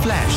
Flash.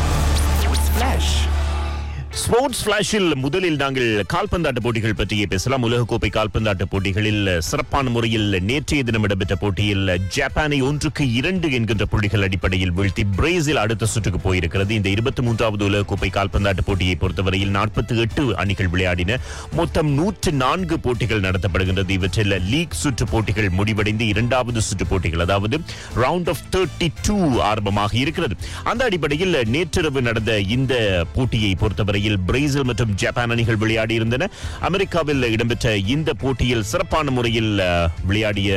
Flash. Sports ஃபிளாஷில் முதலில் நாங்கள் கால்பந்தாட்ட போட்டிகள் பற்றியே பேசலாம் உலகக்கோப்பை கால்பந்தாட்ட போட்டிகளில் சிறப்பான முறையில் நேற்றைய தினம் இடம்பெற்ற போட்டியில் ஜப்பானை ஒன்றுக்கு இரண்டு என்கின்ற புள்ளிகள் அடிப்படையில் வீழ்த்தி பிரேசில் அடுத்த சுற்றுக்கு போயிருக்கிறது இந்த இருபத்தி மூன்றாவது உலகக்கோப்பை கால்பந்தாட்ட போட்டியை பொறுத்தவரையில் நாற்பத்தி எட்டு அணிகள் விளையாடின மொத்தம் நூற்று நான்கு போட்டிகள் நடத்தப்படுகின்றது இவற்றில் லீக் சுற்று போட்டிகள் முடிவடைந்து இரண்டாவது சுற்று போட்டிகள் அதாவது ரவுண்ட் ஆஃப் தேர்ட்டி டூ ஆரம்பமாக இருக்கிறது அந்த அடிப்படையில் நேற்றிரவு நடந்த இந்த போட்டியை பொறுத்தவரையில் பிரேசில் மற்றும் ஜப்பான் அணிகள் விளையாடி இருந்தன அமெரிக்காவில் இடம்பெற்ற இந்த போட்டியில் சிறப்பான முறையில் அஹ், விளையாடிய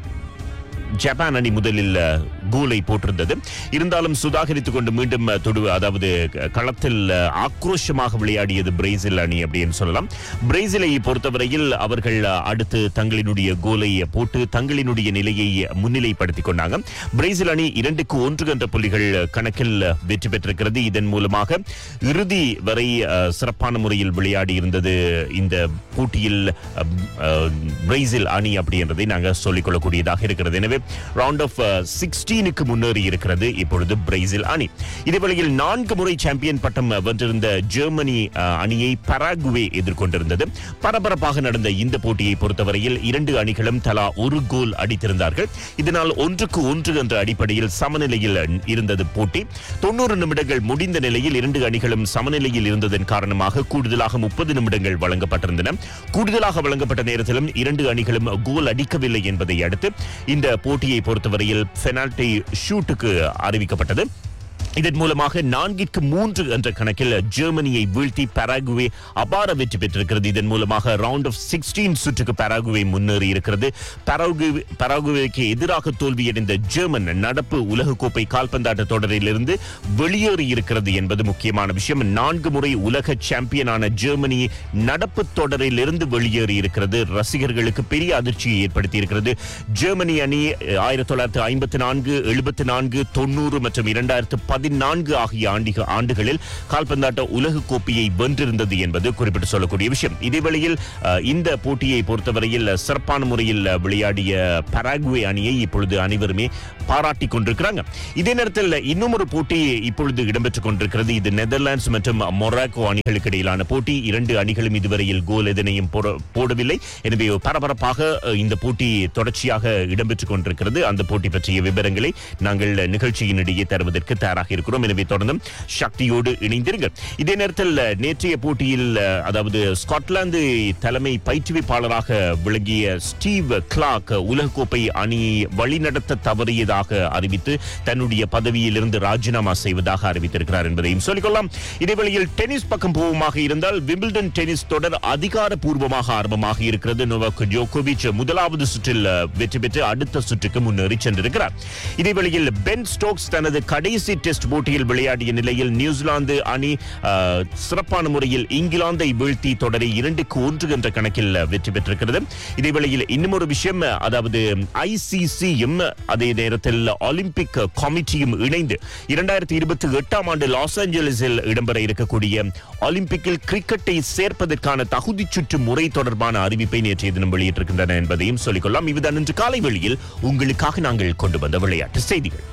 ஜப்பான் அணி முதலில் அஹ், கோலை போட்டிருந்தது இருந்தாலும் சுதாகரித்துக் கொண்டு மீண்டும் அஹ், தொடு அதாவது க- களத்தில் அஹ், ஆக்ரோஷமாக விளையாடியது பிரேசில் அணி அப்படின்னு சொல்லலாம் பிரேசிலை பொறுத்தவரையில் அவர்கள் அஹ், அடுத்து தங்களினுடைய கோலை போட்டு தங்களினுடைய நிலையை முன்னிலைப்படுத்திக் கொண்டாங்க பிரேசில் அணி இரண்டுக்கு ஒன்று என்ற புள்ளிகள் கணக்கில் வெற்றி பெற்றிருக்கிறது இதன் மூலமாக இறுதி வரை அஹ், சிறப்பான முறையில் விளையாடி இருந்தது இந்த போட்டியில் அஹ், அஹ், பிரேசில் அணி அப்படின்றதை நாங்கள் சொல்லிக்கொள்ளக்கூடியதாக இருக்கிறது எனவே ரவுண்ட் ஆஃப் சிக்ஸ்டீனுக்கு முன்னேறி இருக்கிறது இப்பொழுது பிரேசில் அணி இதேவேளையில் நான்கு முறை சாம்பியன் பட்டம் வென்றிருந்த ஜெர்மனி அஹ், அணியை பராகுவே எதிர்கொண்டிருந்தது பரபரப்பாக நடந்த இந்த போட்டியை பொறுத்தவரையில் இரண்டு அணிகளும் தலா ஒரு கோல் அடித்திருந்தார்கள் இதனால் ஒன்றுக்கு ஒன்று என்ற அடிப்படையில் சமநிலையில் இருந்தது போட்டி தொண்ணூறு நிமிடங்கள் முடிந்த நிலையில் இரண்டு அணிகளும் சமநிலையில் இருந்ததன் காரணமாக கூடுதலாக முப்பது நிமிடங்கள் வழங்கப்பட்டிருந்தன கூடுதலாக வழங்கப்பட்ட நேரத்திலும் இரண்டு அணிகளும் கோல் அடிக்கவில்லை என்பதை அடுத்து இந்த போட்டியை பொறுத்தவரையில் பெனால்டி ஷூட்டுக்கு அறிவிக்கப்பட்டது இதன் மூலமாக நான்கிற்கு மூன்று என்ற கணக்கில் ஜெர்மனியை வீழ்த்தி பராகுவே அபார வெற்றி பெற்றிருக்கிறது இதன் மூலமாக ரவுண்ட் ஆஃப் சிக்ஸ்டீன் சுற்றுக்கு பராகுவே முன்னேறி இருக்கிறது பராகுவே பராகுவேக்கு எதிராக தோல்வியடைந்த ஜெர்மன் நடப்பு உலகக்கோப்பை கால்பந்தாட்ட தொடரிலிருந்து வெளியேறி இருக்கிறது என்பது முக்கியமான விஷயம் நான்கு முறை உலக சாம்பியனான ஜெர்மனி நடப்பு தொடரிலிருந்து வெளியேறி இருக்கிறது ரசிகர்களுக்கு பெரிய அதிர்ச்சியை ஏற்படுத்தி இருக்கிறது ஜெர்மனி அணி ஆயிரத்தி தொள்ளாயிரத்தி ஐம்பத்தி நான்கு எழுபத்தி நான்கு தொண்ணூறு மற்றும் இரண்டாயிரத்து பதினான்கு ஆகிய ஆண்டிக ஆண்டுகளில் கால்பந்தாட்ட உலக கோப்பையை வென்றிருந்தது என்பது குறிப்பிட்டு சொல்லக்கூடிய விஷயம் இதேவேளையில் அஹ், இந்த போட்டியை பொறுத்தவரையில் சிறப்பான முறையில் விளையாடிய பராகுவே அணியை இப்பொழுது அனைவருமே பாராட்டிக் கொண்டிருக்கிறாங்க இதே நேரத்தில் இன்னும் ஒரு போட்டி இப்பொழுது இடம்பெற்றுக் கொண்டிருக்கிறது இது நெதர்லாண்ட்ஸ் மற்றும் மொராக்கோ அணிகளுக்கு இடையிலான போட்டி இரண்டு அணிகளும் இதுவரையில் கோல் எதனையும் போட- போடவில்லை எனவே பரபரப்பாக அஹ், இந்த போட்டி தொடர்ச்சியாக இடம்பெற்றுக் கொண்டிருக்கிறது அந்த போட்டி பற்றிய விவரங்களை நாங்கள் நிகழ்ச்சியின் இடையே தருவதற்கு தயாராக இருக்கிறோம் எனவே தொடர்ந்தும் சக்தியோடு இணைந்திருங்கள் இதே நேரத்தில் அஹ், நேற்றைய போட்டியில் அஹ், அதாவது ஸ்காட்லாந்து தலைமை பயிற்றுவிப்பாளராக விளங்கிய ஸ்டீவ் கிளாக் உலகக்கோப்பை அணியை வழிநடத்த தவறியதாக அறிவித்து தன்னுடைய பதவியிலிருந்து ராஜினாமா செய்வதாக அறிவித்திருக்கிறார் என்பதையும் சொல்லிக்கொள்ளலாம் இதேவேளையில் டென்னிஸ் பக்கம் போவமாக இருந்தால் விம்பிள்டன் டென்னிஸ் தொடர் அதிகாரப்பூர்வமாக ஆரம்பமாக இருக்கிறது நோவாக் ஜோகோவிச் முதலாவது சுற்றில் அஹ், வெற்றி பெற்று அடுத்த சுற்றுக்கு முன்னேறி சென்றிருக்கிறார் இதேவேளையில் பென் ஸ்டோக்ஸ் தனது கடைசி டெஸ்ட் போட்டியில் விளையாடிய நிலையில் நியூசிலாந்து அணி அஹ், சிறப்பான முறையில் இங்கிலாந்தை வீழ்த்தி தொடரை இரண்டுக்கு ஒன்று என்ற கணக்கில் அஹ், வெற்றி பெற்றிருக்கிறது இதேவேளையில் இன்னும் ஒரு விஷயம் அஹ், அதாவது ஐசிசியும் அதே நேரத்தில் ஒலிம்பிக் கமிட்டியும் இணைந்து இரண்டாயிரத்தி இருபத்தி எட்டாம் ஆண்டு லாஸ் ஏஞ்சலிஸில் இடம்பெற இருக்கக்கூடிய ஒலிம்பிக்கில் கிரிக்கெட்டை சேர்ப்பதற்கான தகுதி சுற்று முறை தொடர்பான அறிவிப்பை நேற்றைய தினம் வெளியிட்டிருக்கின்றன என்பதையும் சொல்லிக்கொள்ளலாம் இதுதான் இன்று காலை வெளியில் உங்களுக்காக நாங்கள் கொண்டு வந்த விளையாட்டு செய்திகள்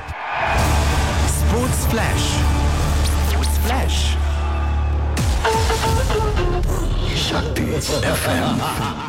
Sports Flash. Flash. Shakti FM.